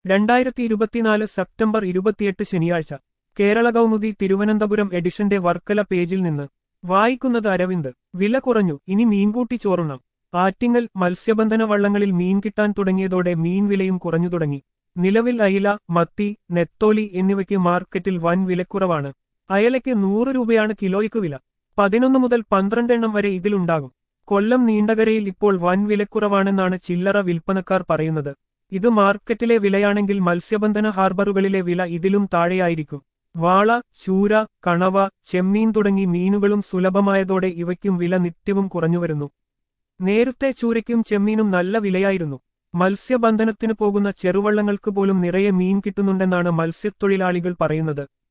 രണ്ടായിരത്തി ഇരുപത്തിനാല് സെപ്റ്റംബർ ഇരുപത്തിയെട്ട് ശനിയാഴ്ച കേരള കൗമുദി തിരുവനന്തപുരം എഡിഷന്റെ വർക്കല പേജിൽ നിന്ന് വായിക്കുന്നത് അരവിന്ദ് വില കുറഞ്ഞു ഇനി മീൻകൂട്ടി ചോറുണ്ണാം ആറ്റിങ്ങൽ മത്സ്യബന്ധന വള്ളങ്ങളിൽ മീൻ കിട്ടാൻ തുടങ്ങിയതോടെ മീൻ വിലയും കുറഞ്ഞു തുടങ്ങി നിലവിൽ അയില മത്തി നെത്തോലി എന്നിവയ്ക്ക് മാർക്കറ്റിൽ വൻ വിലക്കുറവാണ് അയലയ്ക്ക് നൂറ് രൂപയാണ് കിലോയ്ക്ക് വില പതിനൊന്ന് മുതൽ പന്ത്രണ്ട് എണ്ണം വരെ ഇതിലുണ്ടാകും കൊല്ലം നീണ്ടകരയിൽ ഇപ്പോൾ വൻ വിലക്കുറവാണെന്നാണ് ചില്ലറ വിൽപ്പനക്കാർ പറയുന്നത് ഇത് മാർക്കറ്റിലെ വിലയാണെങ്കിൽ മത്സ്യബന്ധന ഹാർബറുകളിലെ വില ഇതിലും താഴെയായിരിക്കും വാള ചൂര കണവ ചെമ്മീൻ തുടങ്ങി മീനുകളും സുലഭമായതോടെ ഇവയ്ക്കും വില നിത്യവും കുറഞ്ഞുവരുന്നു നേരത്തെ ചൂരയ്ക്കും ചെമ്മീനും നല്ല വിലയായിരുന്നു മത്സ്യബന്ധനത്തിന് പോകുന്ന ചെറുവള്ളങ്ങൾക്ക് പോലും നിറയെ മീൻ കിട്ടുന്നുണ്ടെന്നാണ് മത്സ്യത്തൊഴിലാളികൾ പറയുന്നത്